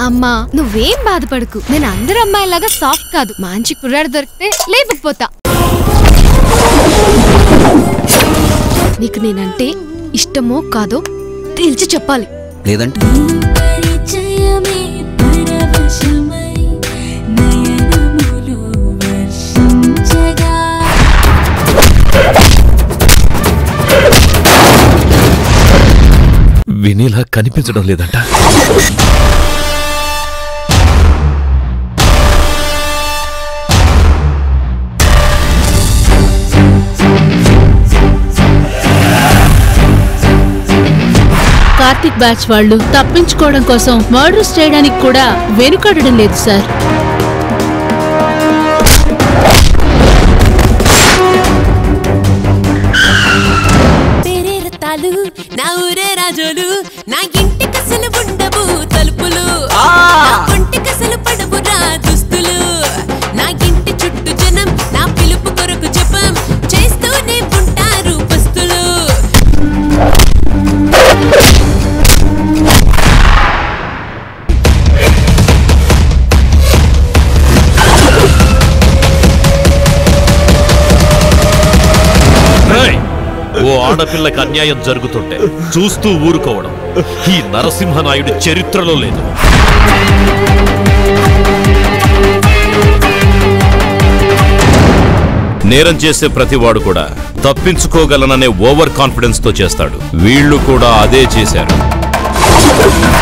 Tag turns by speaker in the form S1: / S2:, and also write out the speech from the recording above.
S1: అమ్మా నువ్వేం బాధపడకు నేను అందరు అమ్మాయిలాగా సాఫ్ట్ కాదు మంచి కుర్రాడు దొరికితే లేపకపోతా నీకు నేనంటే ఇష్టమో కాదో తేల్చి చెప్పాలి
S2: లేదంటే
S3: పరిచయమే పరవశమై నయనములు వర్షించగా
S4: వినేలా కనిపించడం లేదంట
S5: కార్తిక్ బ్యాచ్ వాళ్ళు తప్పించుకోవడం కోసం మర్డర్స్ చేయడానికి కూడా వెనుకడడం లేదు సార్
S3: పేరే రత్తాలు నా ఊరే రాజోలు నా ఇంటి కసలు ఉండవు తలుపులు నా ఒంటి కసలు పడవురా దుస్తులు నా ఇంటి చుట్టూ జనం నా పిలుపు కొరకు జపం చేస్తూనే ఉంటారు పస్తులు
S4: రేయ్! ఓ ఆడపిల్లకి అన్యాయం జరుగుతుంటే చూస్తూ ఊరుకోవడం ఈ నరసింహనాయుడు చరిత్రలో లేదు నేరం చేసే ప్రతివాడు కూడా తప్పించుకోగలననే ఓవర్ కాన్ఫిడెన్స్ తో చేస్తాడు వీళ్ళు కూడా అదే చేశారు